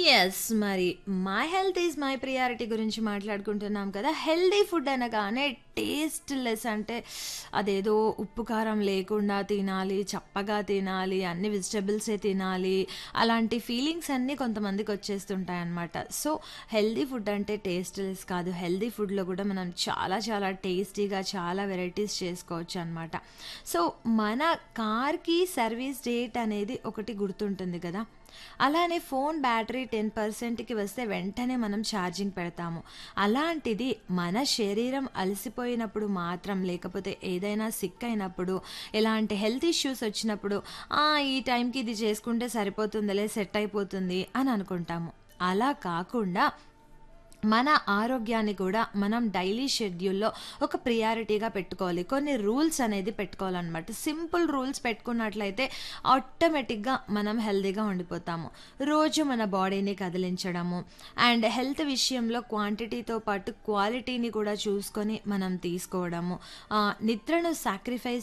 Yes. మరి my health is my priority గురించి మాట్లాడుకుంటున్నాం కదా! హెల్తీ ఫుడ్ అనగానే టేస్ట్‌లెస్ అంటే అదేదో ఉప్పు, కారం లేకుండా తినాలి, చప్పగా తినాలి, అన్ని వెజిటబుల్సే తినాలి. అలాంటి ఫీలింగ్స్ అన్నీ కొంతమందికొచ్చేస్తుంటాయన్నమాట. సో, హెల్తీ ఫుడ్ అంటే టేస్ట్‌లెస్ కాదు. హెల్తీ ఫుడ్‌లో కూడా మనం చాలా చాలా టేస్టీగా చాలా వెరైటీస్ చేసుకోవచ్చనమాట. సో, మన కార్‌కి సర్వీస్ డేట్ అనేది ఒకటి గుర్తుంటుంది కదా! అలానే ఫోన్ బ్యాటరీ 10%కి వస్తే వెంటనే మనం ఛార్జింగ్ పెడతాము. అలాంటిది మన శరీరం అలసిపోయినప్పుడు మాత్రం లేకపోతే ఏదైనా సిక్ అయినప్పుడు, ఎలాంటి హెల్త్ ఇష్యూస్ వచ్చినప్పుడు ఆ! ఈ టైంకి ఇది చేసుకుంటే సరిపోతుందిలే సెట్ అయిపోతుంది అని అనుకుంటాము. అలా కాకుండా మన ఆరోగ్యాన్ని కూడా మనం డైలీ షెడ్యూల్‌లో ఒక ప్రియారిటీగా పెట్టుకోవాలి. కొన్ని రూల్స్ అనేది పెట్టుకోవాలనమాట. సింపుల్ రూల్స్ పెట్టుకున్నట్లయితే ఆటోమేటిక్‌గా మనం హెల్తీగా ఉండిపోతాము. రోజు మన బాడీని కదిలించడము అండ్ హెల్త్ విషయంలో క్వాంటిటీతో పాటు క్వాలిటీని కూడా చూసుకొని మనం తీసుకోవడము. ఆహ్, నిద్రను సాక్రిఫైస్